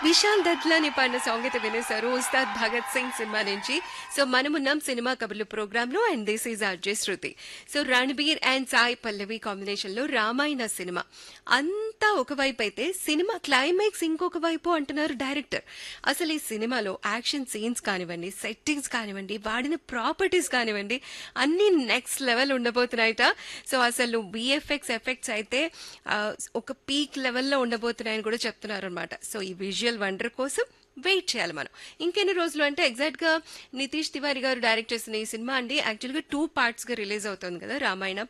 విశాల్ దత్లాని పాడిన సాంగ్ అయితే వినేశారు ఉస్తాద్ భగత్ సింగ్ సినిమా నుంచి సో మనమున్నాం సినిమా కబుర్లు ప్రోగ్రామ్ లో and this is RJ Shruti so Ranbir and Sai Pallavi combination లో రామాయణ సినిమా అంతా ఒకవైపు అయితే సినిమా క్లైమాక్స్ ఇంకొక వైపు అంటున్నారు డైరెక్టర్ అసలు ఈ సినిమాలో యాక్షన్ సీన్స్ కానివ్వండి సెట్టింగ్స్ కానివ్వండి వాడిన ప్రాపర్టీస్ కానివ్వండి అన్ని నెక్స్ట్ లెవెల్ ఉండబోతున్నాయట సో అసలు విఎఫ్ఎక్స్ ఎఫెక్ట్స్ అయితే ఆ, ఒక పీక్ లెవెల్లో ఉండబోతున్నాయని కూడా చెప్తున్నారు అనమాట సో ఈ విజువల్ వండర్ కోసం వెయిట్ చేయాలి మనం ఇంకెన్ని రోజులు అంటే ఎగ్జాక్ట్ గా నితీష్ తివారీ గారు డైరెక్ట్ చేసిన ఈ సినిమా అండి యాక్చువల్ గా టూ పార్ట్స్ గా రిలీజ్ అవుతుంది కదా రామాయణ